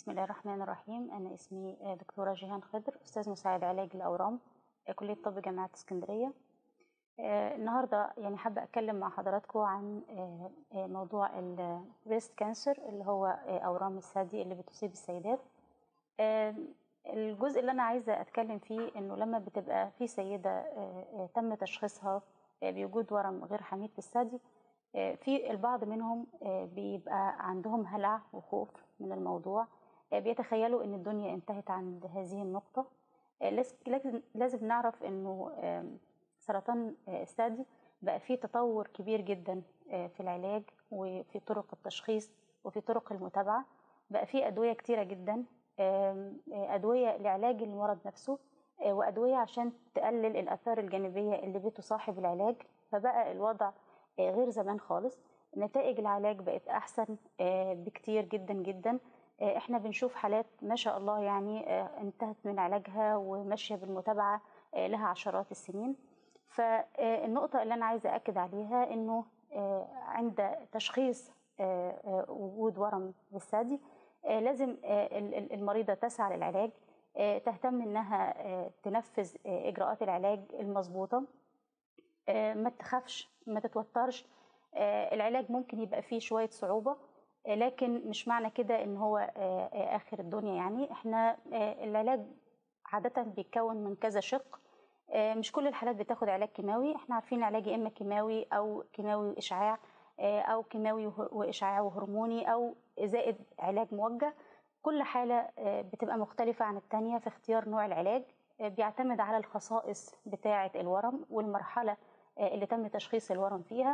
بسم الله الرحمن الرحيم أنا اسمي دكتورة جيهان خضر أستاذ مساعد علاج الأورام كلية طب جامعة اسكندرية النهاردة يعني حابة أتكلم مع حضراتكم عن موضوع البريست كانسر اللي هو أورام الثدي اللي بتصيب السيدات الجزء اللي أنا عايزة أتكلم فيه إنه لما بتبقى في سيدة تم تشخيصها بوجود ورم غير حميد في الثدي في البعض منهم بيبقى عندهم هلع وخوف من الموضوع بيتخيلوا ان الدنيا انتهت عند هذه النقطة لكن لازم نعرف انه سرطان الثدي بقى فيه تطور كبير جدا في العلاج وفي طرق التشخيص وفي طرق المتابعة بقى فيه أدوية كتيرة جدا أدوية لعلاج المرض نفسه وأدوية عشان تقلل الآثار الجانبية اللي بتصاحب العلاج فبقى الوضع غير زمان خالص نتائج العلاج بقت احسن بكتير جدا جدا احنا بنشوف حالات ما شاء الله يعني انتهت من علاجها وماشيه بالمتابعه لها عشرات السنين فالنقطه اللي انا عايزه اكد عليها انه عند تشخيص وجود ورم بالثدي لازم المريضه تسعى للعلاج تهتم انها تنفذ اجراءات العلاج المظبوطه ما تخافش ما تتوترش العلاج ممكن يبقى فيه شوية صعوبة لكن مش معنى كده ان هو اخر الدنيا يعني احنا العلاج عادة بيتكون من كذا شق مش كل الحالات بتاخد علاج كيماوي احنا عارفين العلاج يا اما كيماوي او كيماوي واشعاع او كيماوي واشعاع وهرموني او زائد علاج موجه كل حالة بتبقى مختلفة عن التانية في اختيار نوع العلاج بيعتمد على الخصائص بتاعة الورم والمرحلة اللي تم تشخيص الورم فيها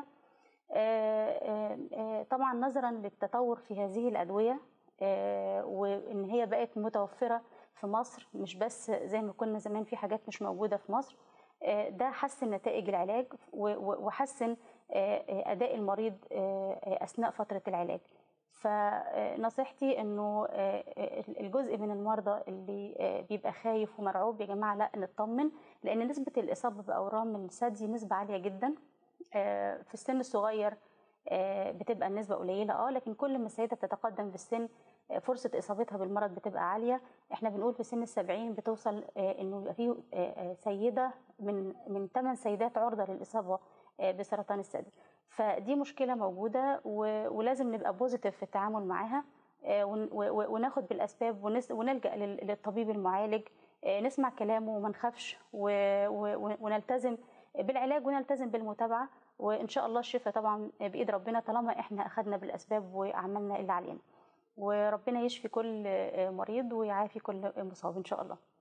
طبعا نظرا للتطور في هذه الأدوية وإن هي بقت متوفرة في مصر مش بس زي ما كنا زمان في حاجات مش موجودة في مصر ده حسن نتائج العلاج وحسن أداء المريض أثناء فترة العلاج فنصيحتي انه الجزء من المرضى اللي بيبقى خايف ومرعوب يا جماعه لا نطمن لان نسبه الاصابه باورام الثدي نسبه عاليه جدا في السن الصغير بتبقى النسبه قليله اه لكن كل ما السيده بتتقدم في السن فرصه اصابتها بالمرض بتبقى عاليه احنا بنقول في سن السبعين بتوصل انه يبقى فيه سيده من من 8 سيدات عرضه للاصابه بسرطان الثدي فدي مشكله موجوده ولازم نبقى بوزيتيف في التعامل معاها وناخد بالاسباب ونلجا للطبيب المعالج نسمع كلامه وما نخافش ونلتزم بالعلاج ونلتزم بالمتابعه وان شاء الله الشفاء طبعا بايد ربنا طالما احنا اخذنا بالاسباب وعملنا اللي علينا وربنا يشفي كل مريض ويعافي كل مصاب ان شاء الله